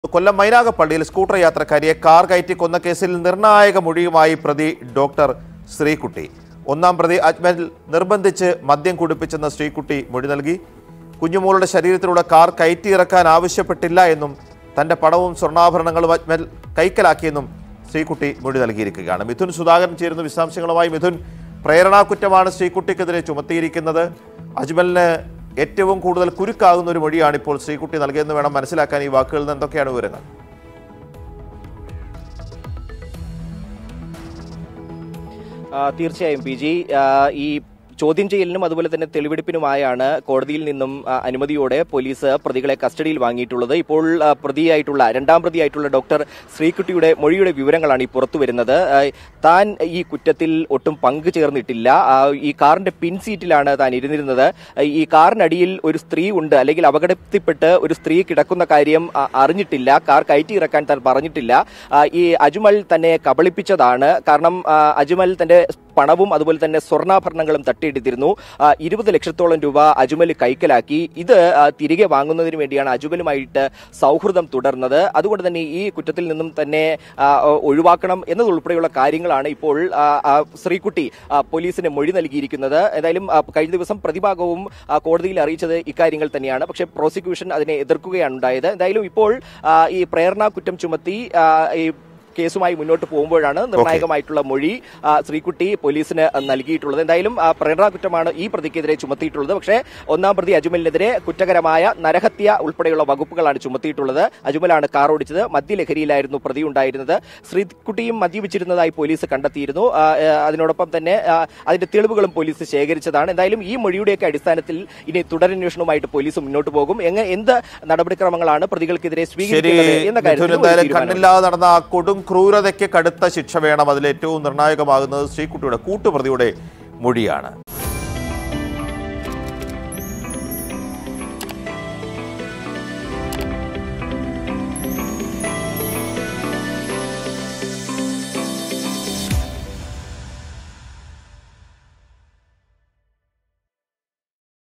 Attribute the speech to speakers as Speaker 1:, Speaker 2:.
Speaker 1: കൊല്ലം മൈനാഗപ്പള്ളിയിൽ scooter യാത്രക്കാരിയെ car കയറ്റി കൊന്ന കേസിൽ നിർണായക മൊഴിയുമായി പ്രതി ഡോക്ടർ ശ്രീകുട്ടി ഒന്നാം പ്രതി അജ്മൽ നിർബന്ധിച്ച് മദ്യം കുടിപ്പിച്ചെന്ന ശ്രീകുട്ടി മൊഴി നൽകി കുഞ്ഞുമോളുടെ ശരീരത്തിലൂടെ കാർ കയറ്റിയിറക്കാൻ ആവശ്യപ്പെട്ടില്ല എന്നും തന്റെ പണവും സ്വർണ്ണാഭരണങ്ങളും അജ്മൽ കൈക്കലാക്കിയെന്നും ശ്രീകുട്ടി മൊഴി നൽകിയിരിക്കുകയാണ് മിഥുൻ സുധാകരൻ ചേരുന്ന വിശദാംശങ്ങളുമായി മിഥുൻ പ്രേരണാകുറ്റമാണ് ശ്രീകുട്ടിക്കെതിരെ ചുമത്തിയിരിക്കുന്നത് അജ്മലിന് ഏറ്റവും കൂടുതൽ കുരുക്കാകുന്ന ഒരു മൊഴിയാണ് ഇപ്പോൾ ശ്രീകുട്ടി നൽകിയെന്ന് വേണം മനസ്സിലാക്കാൻ ഈ വാക്കുകളിൽ നിന്ന് എന്തൊക്കെയാണ് വിവരങ്ങൾ
Speaker 2: ആ, തീർച്ചയായും പി ജി ആ, ഈ ചോദ്യം ചെയ്യലിനും അതുപോലെ തന്നെ തെളിവെടുപ്പിനുമായാണ് കോടതിയിൽ നിന്നും ആ, അനുമതിയോടെ പോലീസ് പ്രതികളെ കസ്റ്റഡിയിൽ വാങ്ങിയിട്ടുള്ളത് ഇപ്പോൾ ആ, പ്രതിയായിട്ടുള്ള രണ്ടാം പ്രതിയായിട്ടുള്ള ഡോക്ടർ ശ്രീകുട്ടിയുടെ മൊഴിയുടെ വിവരങ്ങളാണ് ഈ പുറത്തു വരുന്നത് ആ, താൻ ഈ കുറ്റത്തിൽ ഒട്ടും പങ്കു ചേർന്നിട്ടില്ല ആ, ഈ കാറിന്റെ പിൻ സീറ്റിലാണ് താൻ ഇരുന്നിരുന്നത് ആ, ഈ കാറിനടിയിൽ ഒരു സ്ത്രീ ഉണ്ട് അല്ലെങ്കിൽ അപകടത്തിൽപ്പെട്ട് ഒരു സ്ത്രീ കിടക്കുന്ന കാര്യം ആ, അറിഞ്ഞിട്ടില്ല കാർ കയറ്റി ഇറക്കാൻ താൻ പറഞ്ഞിട്ടില്ല ആ, ഈ അജ്മൽ തന്നെ കബളിപ്പിച്ചതാണ് കാരണം ആ, അജ്മൽ തന്റെ പണവും അതുപോലെ തന്നെ സ്വർണ്ണാഭരണങ്ങളും തട്ടിയെടുത്തിരുന്നു ആ, ഇരുപത് ലക്ഷത്തോളം രൂപ അജ്മൽ കൈക്കലാക്കി ഇത് ആ, തിരികെ വാങ്ങുന്നതിന് വേണ്ടിയാണ് അജ്മലുമായിട്ട് സൗഹൃദം തുടർന്നത് അതുകൊണ്ട് തന്നെ ഈ കുറ്റത്തിൽ നിന്നും തന്നെ ആ, ഒഴിവാക്കണം എന്നതുൾപ്പെടെയുള്ള കാര്യങ്ങളാണ് ഇപ്പോൾ ആ, ആ, ശ്രീകുട്ടി ആ, പോലീസിന് മൊഴി നൽകിയിരിക്കുന്നത് ഏതായാലും ആ, കഴിഞ്ഞ ദിവസം പ്രതിഭാഗവും ആ, കോടതിയിൽ അറിയിച്ചത് ഇക്കാര്യങ്ങൾ തന്നെയാണ് പക്ഷേ പ്രോസിക്യൂഷൻ അതിനെ എതിർക്കുകയാണ് ഉണ്ടായത് എന്തായാലും ഇപ്പോൾ ആ, ഈ പ്രേരണ കുറ്റം ചുമത്തി ആ, ഈ കേസുമായി മുന്നോട്ട് പോകുമ്പോഴാണ് നിർണായകമായിട്ടുള്ള മൊഴി ആ, ശ്രീകുട്ടി പോലീസിന് നൽകിയിട്ടുള്ളത് എന്തായാലും ആ, പ്രേരണ കുറ്റമാണ് ഈ പ്രതിക്കെതിരെ ചുമത്തിയിട്ടുള്ളത് പക്ഷേ ഒന്നാം പ്രതി അജ്മലിനെതിരെ കുറ്റകരമായ നരഹത്യ ഉൾപ്പെടെയുള്ള വകുപ്പുകളാണ് ചുമത്തിയിട്ടുള്ളത് അജ്മലാണ് കാർ ഓടിച്ചത് മദ്യലഹരിയിലായിരുന്നു പ്രതി ഉണ്ടായിരുന്നത് ശ്രീകുട്ടിയും മദ്യപിച്ചിരുന്നതായി പോലീസ് കണ്ടെത്തിയിരുന്നു ആ, ആ, അതിനോടൊപ്പം തന്നെ ആ, അതിന്റെ തെളിവുകളും പോലീസ് ശേഖരിച്ചതാണ് എന്തായാലും ഈ മൊഴിയുടെയൊക്കെ അടിസ്ഥാനത്തിൽ ഇനി തുടരന്വേഷണവുമായിട്ട് പോലീസ് മുന്നോട്ട് പോകും എങ്ങ എന്ത് നടപടിക്രമങ്ങളാണ് പ്രതികൾക്കെതിരെ
Speaker 1: ശരി
Speaker 2: സ്വീകരിക്കുന്നത് എന്ന
Speaker 1: മിഥുൻ
Speaker 2: കാര്യത്തിൽ ഒരു
Speaker 1: എന്തായാലും
Speaker 2: തീരുമാനമുണ്ട്.
Speaker 1: കണ്ണില്ലാതെ നടന്ന ആ കൊടും ക്രൂരതയ്ക്ക് കടുത്ത ശിക്ഷ വേണം അതിൽ ഏറ്റവും നിർണായകമാകുന്നത് ശ്രീകുട്ടിയുടെ കൂട്ടുപ്രതിയുടെ മൊഴിയാണ്